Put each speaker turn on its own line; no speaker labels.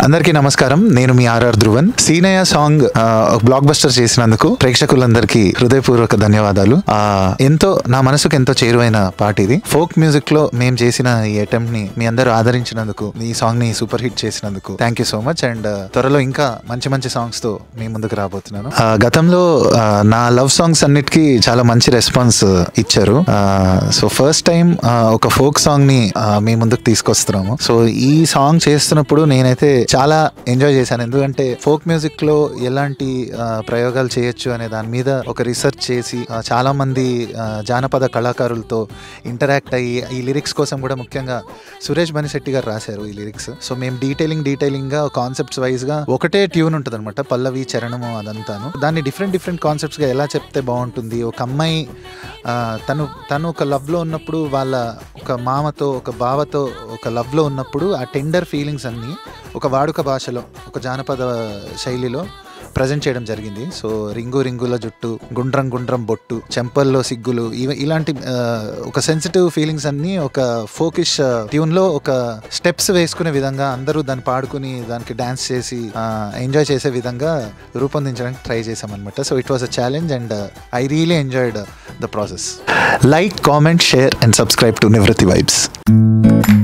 అందరికీ నమస్కారం నేను మీ RR Dhruvan Seenaiah song blockbuster చేసినందుకు ప్రేక్షకులందరికీ హృదయపూర్వక ధన్యవాదాలు ఆ, ఎంతో నా మనసుకు ఎంతో చేరువైన పాట ఇది ఫోక్ మ్యూజిక్ లో మేము చేసిన ఈ అటెంప్ట్ ని మీ అందరూ ఆదరించినందుకు ఈ సాంగ్ ని సూపర్ హిట్ చేసినందుకు thank you so much and త్వరలో ఇంకా మంచి మంచి సాంగ్స్ తో మీ ముందుకు రాబోతున్నాను ఆ, గతంలో ఆ, నా లవ్ సాంగ్స్ అన్నిటికీ చాలా మంచి రెస్పాన్స్ ఇచ్చారు సో ఫస్ట్ టైం ఒక ఫోక్ సాంగ్ ని ఆ, మీ ముందుకు తీసుకొస్తున్నాము సో ఈ సాంగ్ చేస్తున్నప్పుడు నేనైతే చాలా ఎంజాయ్ చేశాను ఎందుకంటే ఫోక్ మ్యూజిక్ లో ఎలాంటి ఆ, ప్రయోగాలు చేయొచ్చు అనే దాని మీద ఒక రీసెర్చ్ చేసి ఆ, చాలా మంది ఆ, జానపద కళాకారులతో ఇంటరాక్ట్ అయ్యి ఈ లిరిక్స్ కోసం కూడా ముఖ్యంగా సురేష్ బనిశెట్టి గారు రాశారు ఈ లిరిక్స్ సో మేము డీటెయిలింగ్ డీటెయిలింగ్ గా కాన్సెప్ట్స్ వైజ్ గా ఒకటే ట్యూన్ ఉంటుంది అనమాట పల్లవి చరణము అదంతాను దాన్ని డిఫరెంట్ డిఫరెంట్ కాన్సెప్ట్స్ గా ఎలా చెప్తే బాగుంటుంది ఒక అమ్మాయి ఆ, తను తను ఒక లవ్ లో ఉన్నప్పుడు వాళ్ళ ఒక మామతో ఒక బావతో ఒక లవ్ లో ఉన్నప్పుడు ఆ టెండర్ ఫీలింగ్స్ అన్ని ఒక వాడుక భాషలో ఒక జానపద శైలిలో ప్రజెంట్ చేయడం జరిగింది సో రింగు రింగుల జుట్టు గుండ్రం గుండ్రం బొట్టు చెంపల్లో సిగ్గులు ఇవ- ఇలాంటి ఆ, ఒక సెన్సిటివ్ ఫీలింగ్స్ అన్ని ఒక ఫోకిష్ ట్యూన్ లో ఒక స్టెప్స్ వేసుకునే విధంగా అందరూ దాన్ని పాడుకుని దానికి డాన్స్ చేసి ఎంజాయ్ చేసే విధంగా రూపొందించడానికి ట్రై చేసాం అనమాట so it was a challenge and I really enjoyed the process like comment share and subscribe to Nivrutti vibes